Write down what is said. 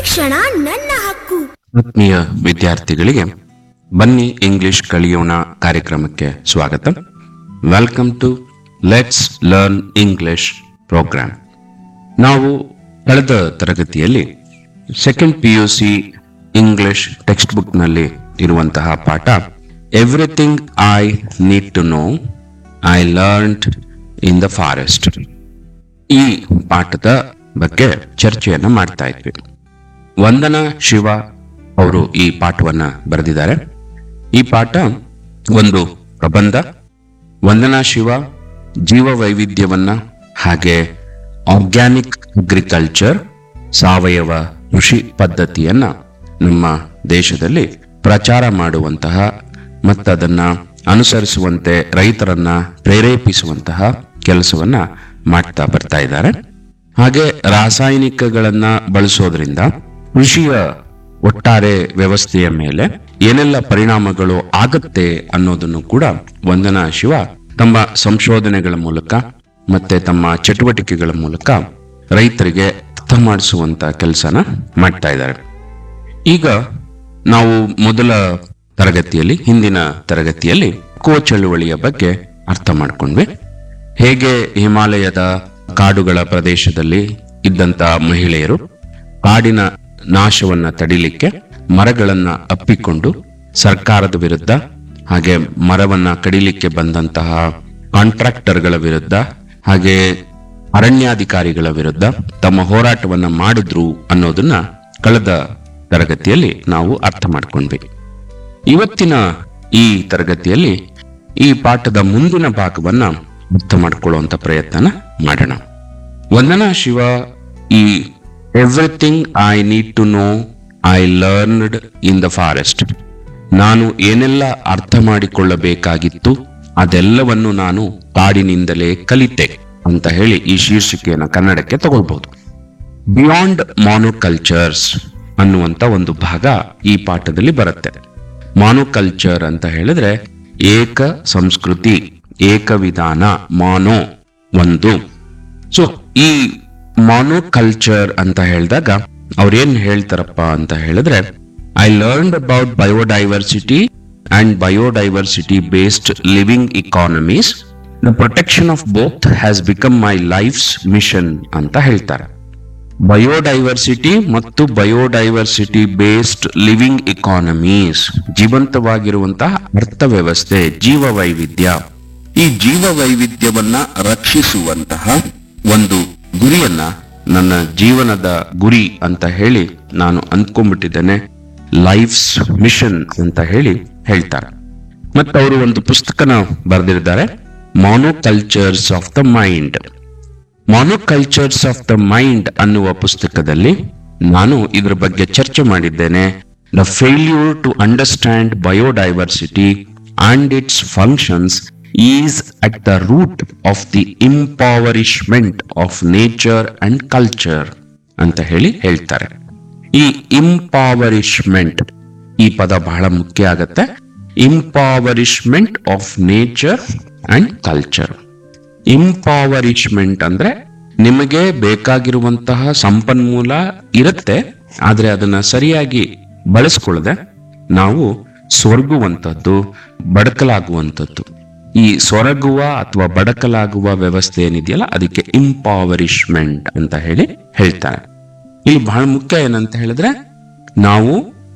ಶಿಕ್ಷಣ ನನ್ನ ಹಕ್ಕು ಆತ್ಮೀಯ ವಿದ್ಯಾರ್ಥಿಗಳಿಗೆ ಬನ್ನಿ ಇಂಗ್ಲಿಷ್ ಕಲಿಯೋಣ ಕಾರ್ಯಕ್ರಮಕ್ಕೆ ಸ್ವಾಗತ welcome to let's learn English program ನಾವು ಕಳೆದ ತರಗತಿಯಲ್ಲಿ second P U C English text ಬುಕ್ನಲ್ಲಿ ಇರುವಂತಹ ಪಾಠ everything I need to know I learned in the forest ಈ ಪಾಠದ ಬಗ್ಗೆ ಚರ್ಚೆಯನ್ನ ಮಾಡ್ತಾ ಇದ್ವಿ ವಂದನಾ ಶಿವ ಅವರು ಈ ಪಾಠವನ್ನ ಬರೆದಿದ್ದಾರೆ ಈ ಪಾಠ ಒಂದು ಪ್ರಬಂಧ ವಂದನಾ ಶಿವ ಜೀವ ವೈವಿಧ್ಯವನ್ನ ಹಾಗೆ ಆರ್ಗ್ಯಾನಿಕ್ ಅಗ್ರಿಕಲ್ಚರ್ ಸಾವಯವ ಕೃಷಿ ಪದ್ಧತಿಯನ್ನ ನಮ್ಮ ದೇಶದಲ್ಲಿ ಪ್ರಚಾರ ಮಾಡುವಂತಹ ಮತ್ತದನ್ನ ಅನುಸರಿಸುವಂತೆ ರೈತರನ್ನ ಪ್ರೇರೇಪಿಸುವಂತಹ ಕೆಲಸವನ್ನ ಮಾಡ್ತಾ ಬರ್ತಾ ಇದ್ದಾರೆ ಹಾಗೆ ರಾಸಾಯನಿಕಗಳನ್ನ ಬಳಸೋದ್ರಿಂದ ಕೃಷಿಯ ಒಟ್ಟಾರೆ ವ್ಯವಸ್ಥೆಯ ಮೇಲೆ ಏನೆಲ್ಲ ಪರಿಣಾಮಗಳು ಆಗತ್ತೆ ಅನ್ನೋದನ್ನು ಕೂಡ ವಂದನಾ ಶಿವ ತಮ್ಮ ಸಂಶೋಧನೆಗಳ ಮೂಲಕ ಮತ್ತೆ ತಮ್ಮ ಚಟುವಟಿಕೆಗಳ ಮೂಲಕ ರೈತರಿಗೆ ಅರ್ಥ ಮಾಡಿಸುವಂತ ಕೆಲಸನ ಮಾಡ್ತಾ ಇದ್ದಾರೆ ಈಗ ನಾವು ಮೊದಲ ತರಗತಿಯಲ್ಲಿ ಹಿಂದಿನ ತರಗತಿಯಲ್ಲಿ ಕೋ ಚಳುವಳಿಯ ಬಗ್ಗೆ ಅರ್ಥ ಮಾಡ್ಕೊಂಡ್ವಿ ಹೇಗೆ ಹಿಮಾಲಯದ ಕಾಡುಗಳ ಪ್ರದೇಶದಲ್ಲಿ ಇದ್ದಂತ ಮಹಿಳೆಯರು ಕಾಡಿನ ನಾಶವನ್ನ ತಡಿಲಿಕ್ಕೆ ಮರಗಳನ್ನ ಅಪ್ಪಿಕೊಂಡು ಸರ್ಕಾರದ ವಿರುದ್ಧ ಹಾಗೆ ಮರವನ್ನ ಕಡಿಲಿಕ್ಕೆ ಬಂದಂತಹ ಕಾಂಟ್ರಾಕ್ಟರ್ಗಳ ವಿರುದ್ಧ ಹಾಗೆ ಅರಣ್ಯಾಧಿಕಾರಿಗಳ ವಿರುದ್ಧ ತಮ್ಮ ಹೋರಾಟವನ್ನ ಮಾಡಿದ್ರು ಅನ್ನೋದನ್ನ ಕಳೆದ ತರಗತಿಯಲ್ಲಿ ನಾವು ಅರ್ಥ ಮಾಡ್ಕೊಂಡ್ವಿ ಇವತ್ತಿನ ಈ ತರಗತಿಯಲ್ಲಿ ಈ ಪಾಠದ ಮುಂದಿನ ಭಾಗವನ್ನ ಅರ್ಥ ಮಾಡ್ಕೊಳ್ಳುವಂತ ಪ್ರಯತ್ನ ಮಾಡೋಣ ವಂದನಾ ಶಿವ ಈ everything I need to know I learned in the forest ನಾನು ಏನೆಲ್ಲ ಅರ್ಥ ಮಾಡಿಕೊಳ್ಳಬೇಕಾಗಿತ್ತು ಅದೆಲ್ಲವನ್ನು ನಾನು ಕಾಡಿನಿಂದಲೇ ಕಲಿತೆ ಅಂತ ಹೇಳಿ ಈ ಶೀರ್ಷಿಕೆಯನ್ನ ಕನ್ನಡಕ್ಕೆ ತಗೊಳ್ಬಹುದು ಬಿಯಾಂಡ್ ಮಾನೋಕಲ್ಚರ್ಸ್ ಅನ್ನುವಂತ ಒಂದು ಭಾಗ ಈ ಪಾಠದಲ್ಲಿ ಬರುತ್ತೆ ಮಾನೋಕಲ್ಚರ್ ಅಂತ ಹೇಳಿದ್ರೆ ಏಕ ಸಂಸ್ಕೃತಿ ಏಕ ವಿಧಾನ ಮಾನೋ ಒಂದು ಸೊ ಈ ಮಾನೋಕಲ್ಚರ್ ಅಂತ ಹೇಳಿದಾಗ ಅವ್ರೇನ್ ಹೇಳ್ತಾರಪ್ಪ ಅಂತ ಹೇಳಿದ್ರೆ I learned about biodiversity and biodiversity based living economies the protection of both has become my life's mission ಅಂತ ಹೇಳ್ತಾರೆ ಬಯೋಡೈವರ್ಸಿಟಿ ಮತ್ತು ಬಯೋಡೈವರ್ಸಿಟಿ ಬೇಸ್ಡ್ ಲಿವಿಂಗ್ ಇಕಾನಮೀಸ್ ಜೀವಂತವಾಗಿರುವಂತಹ ಅರ್ಥವ್ಯವಸ್ಥೆ ಜೀವ ವೈವಿಧ್ಯ ಈ ಜೀವ ವೈವಿಧ್ಯವನ್ನ ರಕ್ಷಿಸುವಂತಹ ಒಂದು ಗುರಿಯನ್ನ ನನ್ನ ಜೀವನದ ಗುರಿ ಅಂತ ಹೇಳಿ ನಾನು ಅಂದ್ಕೊಂಡ್ಬಿಟ್ಟಿದ್ದೇನೆ ಲೈಫ್ಸ್ ಮಿಷನ್ ಅಂತ ಹೇಳಿ ಹೇಳ್ತಾರೆ ಮತ್ತು ಅವರು ಒಂದು ಪುಸ್ತಕನ ಬರೆದಿದ್ದಾರೆ monocultures of the mind monocultures of the mind ಅನ್ನುವ ಪುಸ್ತಕದಲ್ಲಿ ನಾನು ಇದರ ಬಗ್ಗೆ ಚರ್ಚೆ ಮಾಡಿದ್ದೇನೆ the failure to understand biodiversity and its functions is at the root of the impoverishment of nature and culture ಅಂತ ಹೇಳಿ ಹೇಳ್ತಾರೆ ಈ ಇಂಪವರಿಶ್ಮೆಂಟ್ ಈ ಪದ ಬಹಳ ಮುಖ್ಯ ಆಗತ್ತೆ impoverishment of nature and culture impoverishment ಅಂದ್ರೆ ನಿಮಗೆ ಬೇಕಾಗಿರುವಂತಹ ಸಂಪನ್ಮೂಲ ಇರುತ್ತೆ ಆದ್ರೆ ಅದನ್ನ ಸರಿಯಾಗಿ ಬಳಸ್ಕೊಳ್ಳದೆ ನಾವು ಸ್ವರ್ಗುವಂಥದ್ದು ಬಡಕಲಾಗುವಂಥದ್ದು ಈ ಸೊರಗುವ ಅಥವಾ ಬಡಕಲಾಗುವ ವ್ಯವಸ್ಥೆ ಏನಿದೆಯಲ್ಲ ಅದಕ್ಕೆ ಇಂಪವರಿಶ್ಮೆಂಟ್ ಅಂತ ಹೇಳಿ ಹೇಳ್ತಾರೆ ಇಲ್ಲಿ ಬಹಳ ಮುಖ್ಯ ಏನಂತ ಹೇಳಿದ್ರೆ ನಾವು